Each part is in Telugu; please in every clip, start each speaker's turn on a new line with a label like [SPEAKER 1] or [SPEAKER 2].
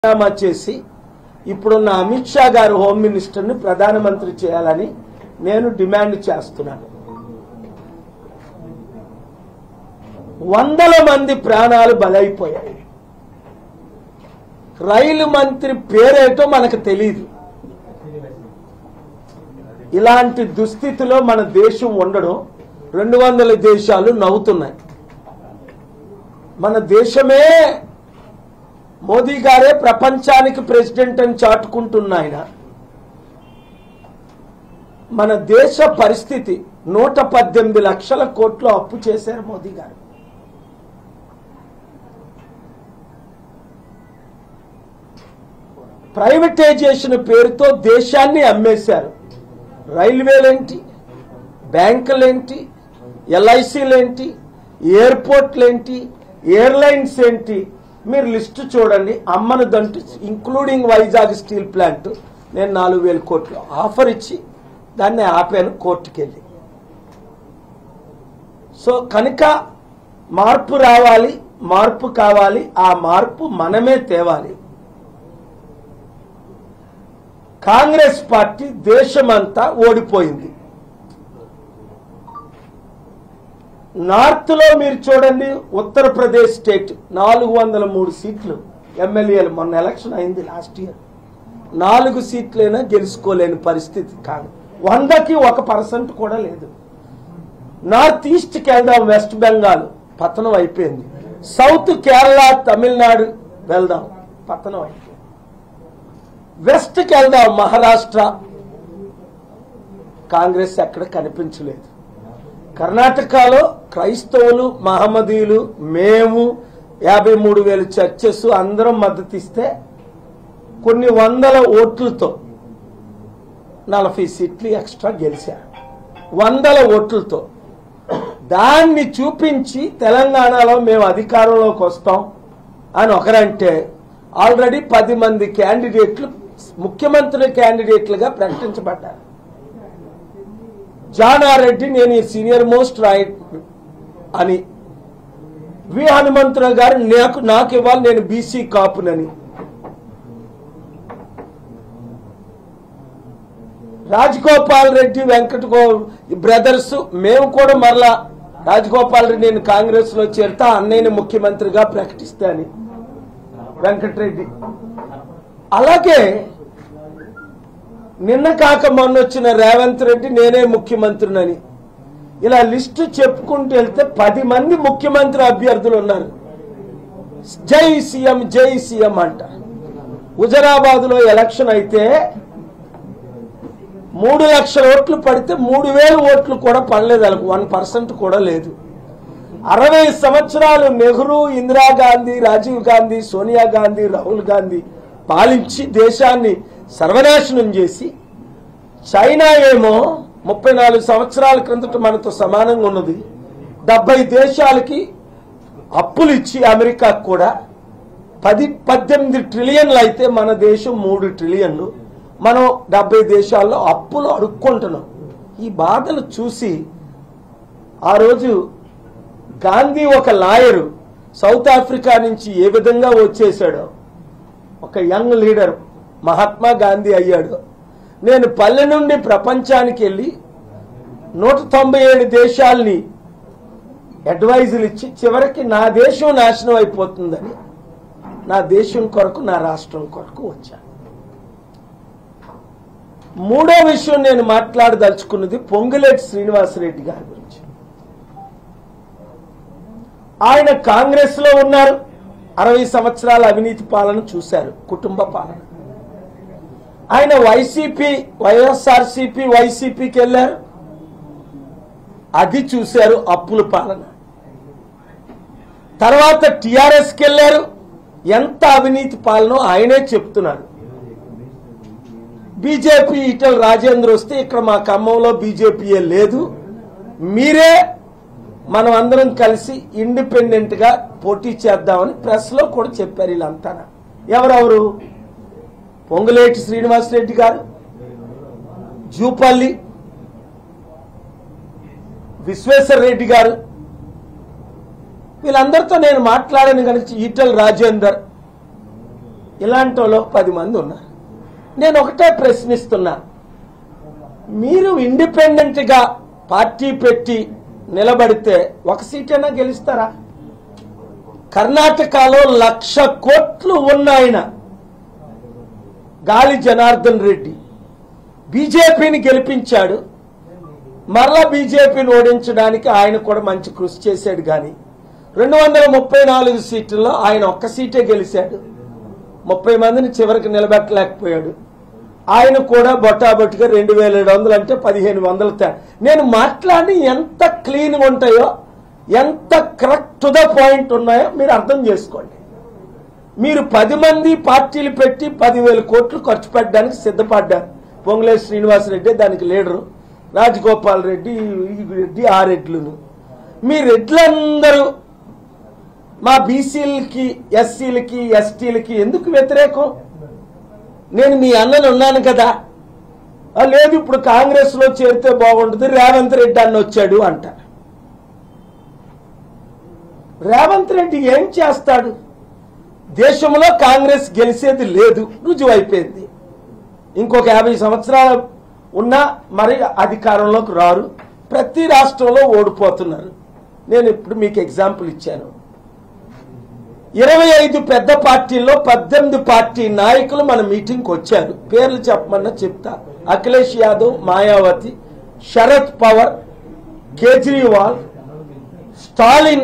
[SPEAKER 1] రాజీనామా చేసి ఇప్పుడున్న అమిత్ షా గారు హోమ్ మినిస్టర్ని ప్రధానమంత్రి చేయాలని నేను డిమాండ్ చేస్తున్నాను వందల మంది ప్రాణాలు బలైపోయాయి రైలు మంత్రి పేరేటో మనకు తెలియదు ఇలాంటి దుస్థితిలో మన దేశం ఉండడం రెండు వందల దేశాలు నవ్వుతున్నాయి మన దేశమే మోదీ గారే ప్రపంచానికి ప్రెసిడెంట్ అని చాటుకుంటున్న ఆయన మన దేశ పరిస్థితి నూట పద్దెనిమిది లక్షల కోట్లు అప్పు చేశారు మోదీ గారు ప్రైవేటైజేషన్ పేరుతో దేశాన్ని అమ్మేశారు రైల్వేలేంటి బ్యాంకులేంటి ఎల్ఐసీలేంటి ఎయిర్పోర్ట్లేంటి ఎయిర్లైన్స్ ఏంటి మీరు లిస్టు చూడండి అమ్మనదంటూ ఇంక్లూడింగ్ వైజాగ్ స్టీల్ ప్లాంట్ నేను నాలుగు వేల కోట్లు ఆఫర్ ఇచ్చి దాన్ని ఆపాను కోర్టుకి వెళ్ళి సో కనుక మార్పు రావాలి మార్పు కావాలి ఆ మార్పు మనమే తేవాలి కాంగ్రెస్ పార్టీ దేశమంతా ఓడిపోయింది నార్త్ లో మీరు చూడండి ఉత్తరప్రదేశ్ స్టేట్ నాలుగు వందల మూడు సీట్లు ఎమ్మెల్యేలు మొన్న ఎలక్షన్ అయింది లాస్ట్ ఇయర్ నాలుగు సీట్లైనా గెలుచుకోలేని పరిస్థితి కాదు వందకి ఒక పర్సెంట్ కూడా లేదు నార్త్ ఈస్ట్కి వెళ్దాం వెస్ట్ బెంగాల్ పతనం అయిపోయింది సౌత్ కేరళ తమిళనాడు వెళ్దాం పతనం అయిపోయింది వెస్ట్కి వెళ్దాం మహారాష్ట్ర కాంగ్రెస్ ఎక్కడ కనిపించలేదు కర్ణాటకలో క్రైస్తవులు మహమ్మదీయులు మేము యాభై మూడు వేలు చర్చెస్ అందరం మద్దతు ఇస్తే కొన్ని వందల ఓట్లతో నలభై సీట్లు ఎక్స్ట్రా గెలిచారు వందల ఓట్లతో దాన్ని చూపించి తెలంగాణలో మేము అధికారంలోకి వస్తాం అని ఒకరంటే ఆల్రెడీ పది మంది క్యాండిడేట్లు ముఖ్యమంత్రి క్యాండిడేట్లుగా ప్రకటించబడ్డారు జానారెడ్డి నేను ఈ సీనియర్ మోస్ట్ రైట్ అని వి హనుమంతరావు గారు నాకు నాకు ఇవ్వాలి నేను బీసీ కాపునని రాజగోపాల్ రెడ్డి వెంకట గో- బ్రదర్స్ మేము కూడా మరలా రాజగోపాల్ రెడ్డి నేను కాంగ్రెస్ లో చేరుతా అన్నయ్యని ముఖ్యమంత్రిగా ప్రకటిస్తా అని వెంకటరెడ్డి అలాగే నిన్న కాక మొన్న వచ్చిన రేవంత్ రెడ్డి నేనే ముఖ్యమంత్రినని ఇలా లిస్టు చెప్పుకుంటూ వెళ్తే పది మంది ముఖ్యమంత్రి అభ్యర్థులు ఉన్నారు జై సీఎం జై సీఎం అంట హుజరాబాద్ లో ఎలక్షన్ అయితే మూడు లక్షల ఓట్లు పడితే మూడు వేల ఓట్లు కూడా పడలేదు వాళ్ళకు వన్ పర్సెంట్ కూడా లేదు అరవై సంవత్సరాలు నెహ్రూ ఇందిరాగాంధీ రాజీవ్ గాంధీ సోనియా గాంధీ రాహుల్ గాంధీ పాలించి దేశాన్ని సర్వనాశనం చేసి చైనా ఏమో ముప్పై నాలుగు సంవత్సరాల క్రిందట మనతో సమానంగా ఉన్నది డెబ్బై దేశాలకి అప్పులు ఇచ్చి అమెరికాకు కూడా పది పద్దెనిమిది ట్రిలియన్లు అయితే మన దేశం మూడు ట్రిలియన్లు మనం డెబ్బై దేశాల్లో అప్పులు అడుక్కుంటున్నాం ఈ బాధలు చూసి ఆ రోజు గాంధీ ఒక లాయరు సౌత్ ఆఫ్రికా నుంచి ఏ విధంగా వచ్చేసాడో ఒక యంగ్ లీడర్ మహాత్మా గాంధీ అయ్యాడు నేను పల్లె నుండి ప్రపంచానికి వెళ్ళి నూట తొంభై ఏడు దేశాల్ని అడ్వైజులు ఇచ్చి చివరికి నా దేశం నాశనం అయిపోతుందని నా దేశం కొరకు నా రాష్ట్రం కొరకు వచ్చాను మూడో విషయం నేను మాట్లాడదలుచుకున్నది పొంగులేటి శ్రీనివాసరెడ్డి గారి గురించి ఆయన కాంగ్రెస్ లో ఉన్నారు అరవై సంవత్సరాల అవినీతి పాలన చూశారు కుటుంబ పాలన ఆయన వైసీపీ వైఎస్ఆర్సీపీ వైసీపీకి వెళ్ళారు అది చూశారు అప్పుల పాలన తర్వాత టిఆర్ఎస్కి వెళ్ళారు ఎంత అవినీతి పాలనో ఆయనే చెప్తున్నారు బీజేపీ ఇటల్ రాజేంద్ర వస్తే ఇక్కడ మా ఖమ్మంలో బీజేపీయే లేదు మీరే మనం అందరం కలిసి ఇండిపెండెంట్ గా పోటీ చేద్దామని ప్రెస్ లో కూడా చెప్పారు వీళ్ళంతా ఎవరెవరు పొంగులేటి శ్రీనివాసరెడ్డి గారు జూపల్లి విశ్వేశ్వర రెడ్డి గారు వీళ్ళందరితో నేను మాట్లాడాను కనుక ఈటల్ రాజేందర్ ఇలాంటి వాళ్ళు ఒక పది మంది ఉన్నారు నేను ఒకటే ప్రశ్నిస్తున్నా మీరు ఇండిపెండెంట్గా పార్టీ పెట్టి నిలబడితే ఒక సీటైనా గెలుస్తారా కర్ణాటకలో లక్ష కోట్లు ఉన్న ఆయన గాలి జనార్దన్ రెడ్డి బీజేపీని గెలిపించాడు మరలా బీజేపీని ఓడించడానికి ఆయన కూడా మంచి కృషి చేశాడు కానీ రెండు వందల ముప్పై నాలుగు సీట్లలో ఆయన ఒక్క సీటే గెలిచాడు ముప్పై మందిని చివరికి నిలబెట్టలేకపోయాడు ఆయన కూడా బొటాబొట్టిగా రెండు వేల ఏడు వందలు అంటే పదిహేను వందలు తే నేను మాట్లాడి ఎంత క్లీన్గా ఉంటాయో ఎంత కరెక్ట్ టు ద పాయింట్ ఉన్నాయో మీరు అర్థం చేసుకోండి మీరు పది మంది పార్టీలు పెట్టి పదివేల కోట్లు ఖర్చు పెట్టడానికి సిద్ధపడ్డారు పొంగులేటి శ్రీనివాసరెడ్డి దానికి లీడరు రాజగోపాల్ రెడ్డి ఈ రెడ్డి ఆ రెడ్లును మీ రెడ్లందరూ మా బీసీలకి ఎస్సీలకి ఎస్టీలకి ఎందుకు వ్యతిరేకం నేను మీ అన్నను ఉన్నాను కదా "ఆ, లేదు ఇప్పుడు కాంగ్రెస్ లో చేరితే బాగుంటుంది రేవంత్ రెడ్డి అన్న వచ్చాడు అంట రేవంత్ రెడ్డి ఏం చేస్తాడు దేశంలో కాంగ్రెస్ గెలిచేది లేదు రుజువైపోయింది ఇంకొక యాభై సంవత్సరాలు ఉన్నా మరి అధికారంలోకి రారు ప్రతి రాష్ట్రంలో ఓడిపోతున్నారు నేను ఇప్పుడు మీకు ఎగ్జాంపుల్ ఇచ్చాను ఇరవై ఐదు పెద్ద పార్టీల్లో పద్దెనిమిది పార్టీ నాయకులు మన మీటింగ్కి వచ్చారు పేర్లు చెప్పమన్నా చెప్తా అఖిలేష్ యాదవ్ మాయావతి శరద్ పవార్ కేజ్రీవాల్ స్టాలిన్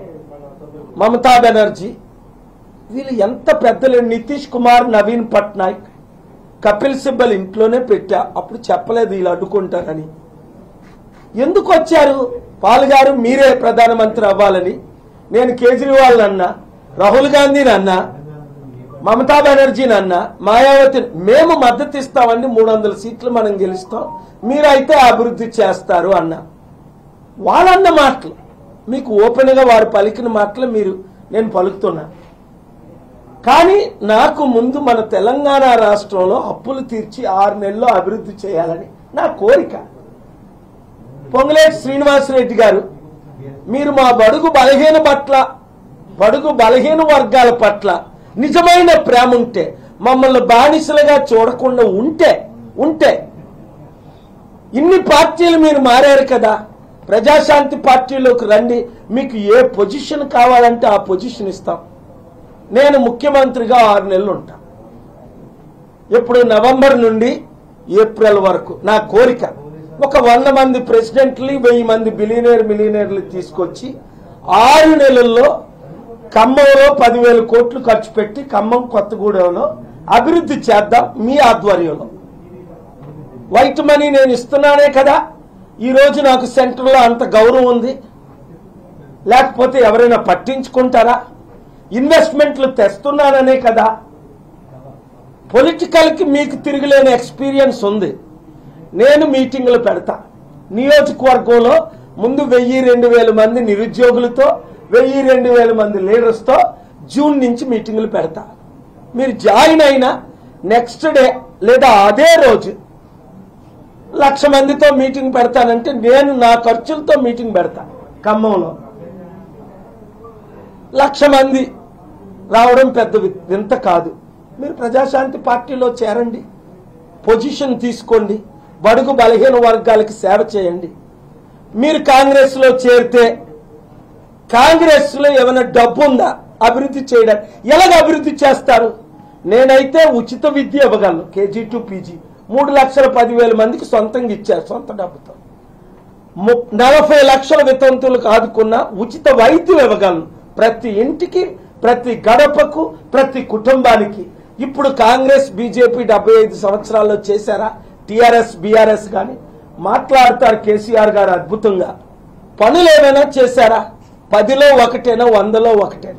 [SPEAKER 1] మమతా బెనర్జీ వీళ్ళు ఎంత పెద్దలు నితీష్ కుమార్ నవీన్ పట్నాయక్ కపిల్ సిబ్బల్ ఇంట్లోనే పెట్టా అప్పుడు చెప్పలేదు వీళ్ళు అడ్డుకుంటారని ఎందుకు వచ్చారు పాల్ గారు మీరే ప్రధానమంత్రి అవ్వాలని నేను కేజ్రీవాల్ అన్నా రాహుల్ గాంధీని అన్నా మమతా బెనర్జీని అన్నా మాయావతి మేము మద్దతు ఇస్తామండి మూడు వందల సీట్లు మనం గెలుస్తాం మీరైతే అభివృద్ధి చేస్తారు అన్నా వాళ్ళన్న మాటలు మీకు ఓపెన్గా వారు పలికిన మాటలు మీరు నేను పలుకుతున్నా కానీ నాకు ముందు మన తెలంగాణ రాష్ట్రంలో అప్పులు తీర్చి ఆరు నెలల్లో అభివృద్ధి చేయాలని నా కోరిక పొంగులేటి శ్రీనివాసరెడ్డి గారు మీరు మా బడుగు బలహీన పట్ల బడుగు బలహీన వర్గాల పట్ల నిజమైన ప్రేమ ఉంటే మమ్మల్ని బానిసలుగా చూడకుండా ఉంటే ఉంటే ఇన్ని పార్టీలు మీరు మారారు కదా ప్రజాశాంతి పార్టీలోకి రండి మీకు ఏ పొజిషన్ కావాలంటే ఆ పొజిషన్ ఇస్తాం నేను ముఖ్యమంత్రిగా ఆరు నెలలు ఉంటా ఇప్పుడు నవంబర్ నుండి ఏప్రిల్ వరకు నా కోరిక ఒక వంద మంది ప్రెసిడెంట్లు వెయ్యి మంది బిలియనేర్ మిలియనేర్లు తీసుకొచ్చి ఆరు నెలల్లో ఖమ్మంలో పదివేల కోట్లు ఖర్చు పెట్టి ఖమ్మం కొత్తగూడెంలో అభివృద్ధి చేద్దాం మీ ఆధ్వర్యంలో వైట్ మనీ నేను ఇస్తున్నానే కదా ఈ రోజు నాకు సెంటర్లో అంత గౌరవం ఉంది లేకపోతే ఎవరైనా పట్టించుకుంటారా ఇన్వెస్ట్మెంట్లు తెస్తున్నాననే కదా పొలిటికల్కి మీకు తిరిగిలేని ఎక్స్పీరియన్స్ ఉంది నేను మీటింగులు పెడతా నియోజకవర్గంలో ముందు వెయ్యి రెండు వేల మంది నిరుద్యోగులతో వెయ్యి రెండు వేల మంది లీడర్స్తో జూన్ నుంచి మీటింగులు పెడతా మీరు జాయిన్ అయినా నెక్స్ట్ డే లేదా అదే రోజు లక్ష మందితో మీటింగ్ పెడతానంటే నేను నా ఖర్చులతో మీటింగ్ పెడతా ఖమ్మంలో లక్ష మంది రావడం పెద్ద వి- వింత కాదు మీరు ప్రజాశాంతి పార్టీలో చేరండి పొజిషన్ తీసుకోండి బడుగు బలహీన వర్గాలకి సేవ చేయండి మీరు కాంగ్రెస్లో చేరితే కాంగ్రెస్లో ఏమైనా డబ్బు ఉందా అభివృద్ధి చేయడానికి ఎలాగ అభివృద్ధి చేస్తారు నేనైతే ఉచిత విద్య ఇవ్వగలను కేజీ టు పీజీ మూడు లక్షల పదివేల మందికి సొంతంగా ఇచ్చారు సొంత డబ్బుతో ము- నలభై లక్షల వితంతులకు ఆదుకున్న ఉచిత వైద్యం ఇవ్వగలను ప్రతి ఇంటికి ప్రతి గడపకు ప్రతి కుటుంబానికి ఇప్పుడు కాంగ్రెస్ బీజేపీ డెబ్బై ఐదు సంవత్సరాల్లో చేశారా టిఆర్ఎస్ బీఆర్ఎస్ కానీ మాట్లాడతారు కేసీఆర్ గారు అద్భుతంగా పనులు ఏమైనా చేశారా పదిలో ఒకటేనా వందలో ఒకటేనా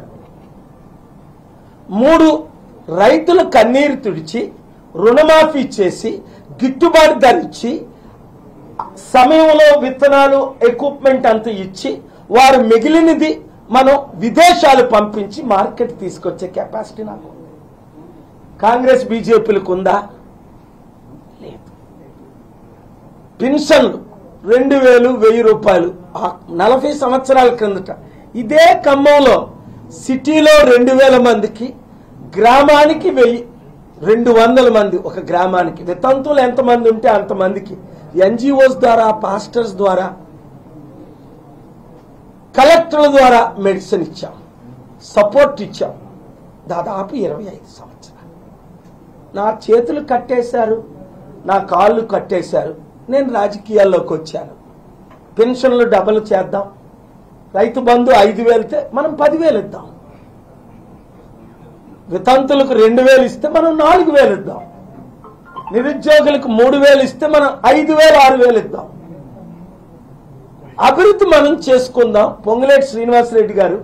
[SPEAKER 1] మూడు రైతుల కన్నీరు తుడిచి రుణమాఫీ చేసి గిట్టుబాటు ధర ఇచ్చి సమయంలో విత్తనాలు ఎక్విప్మెంట్ అంత ఇచ్చి వారు మిగిలినది మనం విదేశాలు పంపించి మార్కెట్ తీసుకొచ్చే కెపాసిటీ నాకు ఉంది. కాంగ్రెస్ బీజేపీలకు ఉందా లేదు పెన్షన్లు రెండు వేలు వెయ్యి రూపాయలు ఆ నలభై సంవత్సరాల క్రిందట ఇదే ఖమ్మంలో సిటీలో రెండు వేల మందికి గ్రామానికి వెయ్యి రెండు వందల మంది ఒక గ్రామానికి వితంతువులు ఎంతమంది ఉంటే అంతమందికి ఎన్జిఓస్ ద్వారా పాస్టర్స్ ద్వారా కలెక్టర్ల ద్వారా మెడిసిన్ ఇచ్చాం సపోర్ట్ ఇచ్చాం దాదాపు ఇరవై ఐదు సంవత్సరాలు నా చేతులు కట్టేశారు నా కాళ్ళు కట్టేశారు నేను రాజకీయాల్లోకి వచ్చాను పెన్షన్లు డబల్ చేద్దాం రైతు బంధు ఐదు వేలితే మనం పదివేలు ఇద్దాం వితంతులకు రెండు వేలు ఇస్తే మనం నాలుగు వేలు ఇద్దాం నిరుద్యోగులకు మూడు వేలు ఇస్తే మనం ఐదు వేలు ఆరు వేలు ఇద్దాం అభివృద్ధి మనం చేసుకుందాం పొంగులేటి శ్రీనివాసరెడ్డి గారు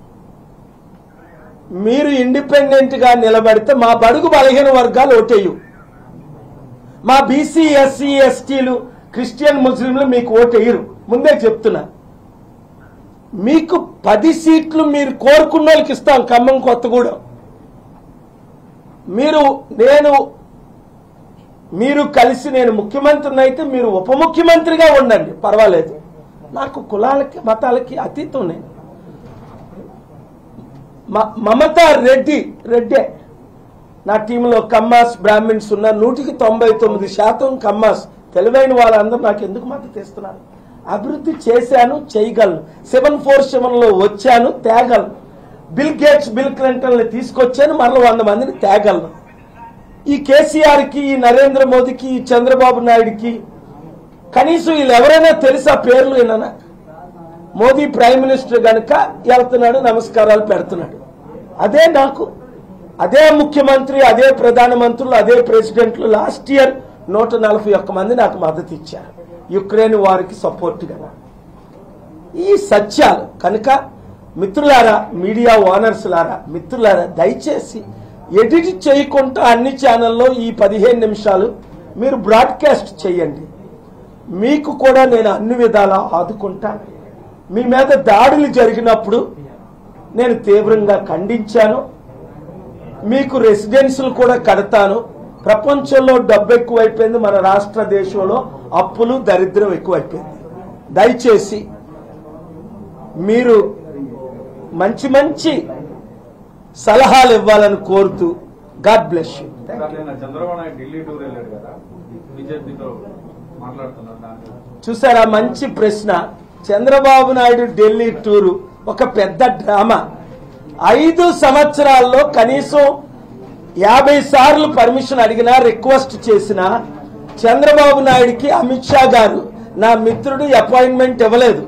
[SPEAKER 1] మీరు ఇండిపెండెంట్ గా నిలబడితే మా బడుగు బలహీన వర్గాలు ఓటేయు మా బీసీ ఎస్సీ ఎస్టీలు క్రిస్టియన్ ముస్లింలు మీకు ఓటేయరు ముందే చెప్తున్నా మీకు పది సీట్లు మీరు కోరుకున్న వాళ్ళకి ఇస్తాం ఖమ్మం కొత్తగూడెం మీరు నేను మీరు కలిసి నేను ముఖ్యమంత్రిని అయితే మీరు ఉప ముఖ్యమంత్రిగా ఉండండి పర్వాలేదు నాకు కులాలకి మతాలకి అతీతం నేను మ- మమతా రెడ్డి రెడ్డే నా టీంలో కమ్మాస్ బ్రాహ్మిన్స్ ఉన్న నూటికి తొంభై తొమ్మిది శాతం కమ్మాస్ తెలివైన వాళ్ళందరూ నాకు ఎందుకు మద్దతు ఇస్తున్నారు అభివృద్ధి చేశాను చేయగలను సెవెన్ ఫోర్ సెవెన్ లో వచ్చాను తేగలను బిల్ గేట్స్ బిల్ క్లింటన్ తీసుకొచ్చాను మరల వంద మందిని తేగలను ఈ కేసీఆర్ కి ఈ నరేంద్ర మోదీకి ఈ చంద్రబాబు నాయుడుకి కనీసం వీళ్ళు ఎవరైనా తెలుసా పేర్లు విననా మోదీ ప్రైమ్ మినిస్టర్ గనుక వెళ్తున్నాడు నమస్కారాలు పెడుతున్నాడు అదే నాకు అదే ముఖ్యమంత్రి అదే ప్రధానమంత్రులు అదే ప్రెసిడెంట్లు లాస్ట్ ఇయర్ నూట నలభై ఒక్క మంది నాకు మద్దతు ఇచ్చారు యుక్రెయిన్ వారికి సపోర్ట్గా ఈ సత్యాలు కనుక మిత్రులారా మీడియా ఓనర్స్ లారా మిత్రులారా దయచేసి ఎడిట్ చేయకుండా అన్ని ఛానల్లో ఈ పదిహేను నిమిషాలు మీరు బ్రాడ్కాస్ట్ చేయండి మీకు కూడా నేను అన్ని విధాలా ఆదుకుంటా మీ మీద దాడులు జరిగినప్పుడు నేను తీవ్రంగా ఖండించాను మీకు రెసిడెన్సులు కూడా కడతాను ప్రపంచంలో డబ్బు ఎక్కువైపోయింది మన రాష్ట్ర దేశంలో అప్పులు దరిద్రం ఎక్కువైపోయింది దయచేసి మీరు మంచి మంచి సలహాలు ఇవ్వాలని కోరుతూ గాడ్ బ్లెస్ యూ
[SPEAKER 2] సార్ నిన్న చంద్రబాబు నాయుడు ఢిల్లీ టూర్ వెళ్ళాడు కదా బీజేపీతో మాట్లాడుతున్నారు దాని గురించి.
[SPEAKER 1] చూసారా మంచి ప్రశ్న చంద్రబాబు నాయుడు ఢిల్లీ టూరు ఒక పెద్ద డ్రామా ఐదు సంవత్సరాల్లో కనీసం యాభై సార్లు పర్మిషన్ అడిగినా రిక్వెస్ట్ చేసినా చంద్రబాబు నాయుడికి అమిత్ షా గారు నా మిత్రుడు అపాయింట్మెంట్ ఇవ్వలేదు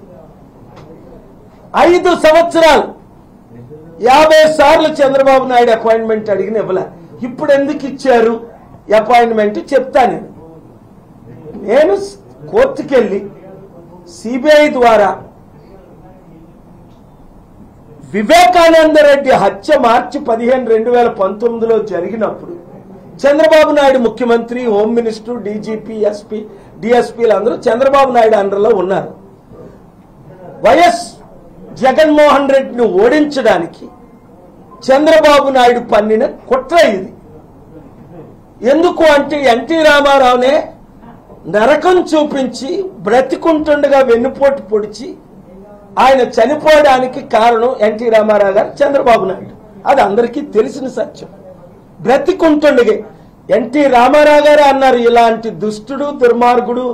[SPEAKER 1] ఐదు సంవత్సరాలు యాభై సార్లు చంద్రబాబు నాయుడు అపాయింట్మెంట్ అడిగిన ఇవ్వలే ఇప్పుడు ఎందుకు ఇచ్చారు అపాయింట్మెంట్ చెప్తా నేను నేను కోర్టుకెళ్ళి సిబిఐ ద్వారా వివేకానంద రెడ్డి హత్య మార్చి పదిహేను రెండు వేల పంతొమ్మిదిలో జరిగినప్పుడు చంద్రబాబు నాయుడు ముఖ్యమంత్రి హోమ్ మినిస్టర్ డీజీపీ ఎస్పీ డిఎస్పీలు అందరూ చంద్రబాబు నాయుడు అండర్లో ఉన్నారు వైఎస్ జగన్మోహన్ రెడ్డిని ఓడించడానికి చంద్రబాబు నాయుడు పన్నిన కుట్ర ఇది ఎందుకు అంటే ఎన్టీ రామారావునే నరకం చూపించి బ్రతికుంటుండగా వెన్నుపోటు పొడిచి ఆయన చనిపోవడానికి కారణం ఎన్టీ రామారావు గారు చంద్రబాబు నాయుడు అది అందరికీ తెలిసిన సత్యం బ్రతికుంటుండగే ఎన్టీ రామారావు గారు అన్నారు ఇలాంటి దుష్టుడు దుర్మార్గుడు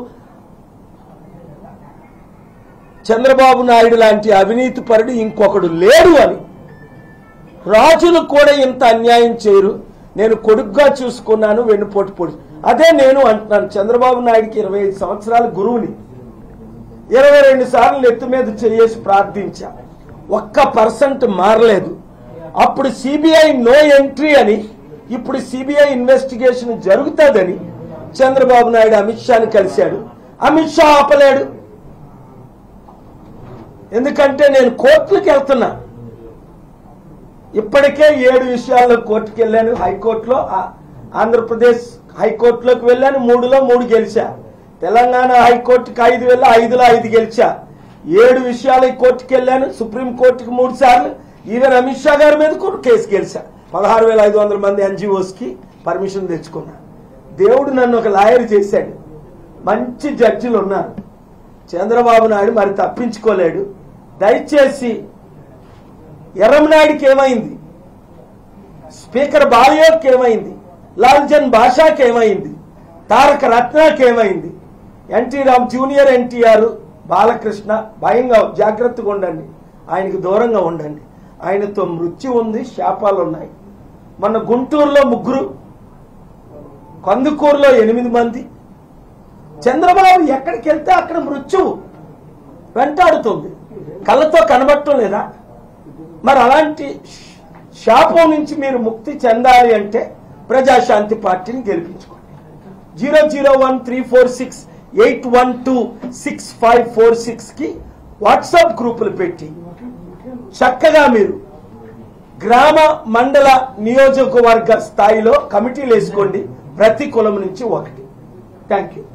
[SPEAKER 1] చంద్రబాబు నాయుడు లాంటి అవినీతి పరుడు ఇంకొకడు లేడు అని రాజులు కూడా ఇంత అన్యాయం చేయరు నేను కొడుగ్గా చూసుకున్నాను వెన్నుపోటు పొడి అదే నేను అంటున్నాను చంద్రబాబు నాయుడికి ఇరవై ఐదు సంవత్సరాల గురువుని ఇరవై రెండు సార్లు ఎత్తు మీద చేసి ప్రార్థించా ఒక్క పర్సెంట్ మారలేదు అప్పుడు సిబిఐ నో ఎంట్రీ అని ఇప్పుడు సిబిఐ ఇన్వెస్టిగేషన్ జరుగుతుందని చంద్రబాబు నాయుడు అమిత్ షాని కలిశాడు అమిత్ షా ఆపలేడు ఎందుకంటే నేను కోర్టులకు వెళ్తున్నా ఇప్పటికే ఏడు విషయాల్లో కోర్టుకు వెళ్ళాను హైకోర్టులో ఆ- ఆంధ్రప్రదేశ్ హైకోర్టులోకి వెళ్ళాను మూడులో మూడు గెలిచా తెలంగాణ హైకోర్టుకి ఐదు వెళ్ళి ఐదులో ఐదు గెలిచా ఏడు విషయాలు ఈ కోర్టుకి వెళ్ళాను సుప్రీం కోర్టుకి మూడు సార్లు ఈవెన్ అమిత్ షా గారి మీద కూడా కేసు గెలిచా పదహారు వేల ఐదు వందల మంది ఎన్జిఓస్ కి పర్మిషన్ తెచ్చుకున్నా దేవుడు నన్ను ఒక లాయర్ చేశాడు మంచి జడ్జిలు ఉన్నారు చంద్రబాబు నాయుడు మరి తప్పించుకోలేడు దయచేసి ఎర్రమనాయుడికి ఏమైంది స్పీకర్ బాలియోకి ఏమైంది లాల్జన్ భాషాకి ఏమైంది తారక రత్నాకి ఏమైంది NT Ram junior NTR Balakrishna భయంగా జాగ్రత్తగా ఉండండి ఆయనకి దూరంగా ఉండండి ఆయనతో మృత్యు ఉంది శాపాలు ఉన్నాయి మన గుంటూరులో ముగ్గురు కందుకూరులో ఎనిమిది మంది చంద్రబాబు ఎక్కడికి వెళ్తే అక్కడ మృత్యువు వెంటాడుతుంది కళ్ళతో కనబడటం లేదా మరి అలాంటి శాపం నుంచి మీరు ముక్తి చెందాలి అంటే ప్రజాశాంతి పార్టీని గెలిపించుకోండి zero zero one three four six eight one two six five four six కి వాట్సాప్ గ్రూపులు పెట్టి చక్కగా మీరు గ్రామ మండల నియోజకవర్గ స్థాయిలో కమిటీలు వేసుకోండి ప్రతి కులం నుంచి ఒకటి థ్యాంక్ యూ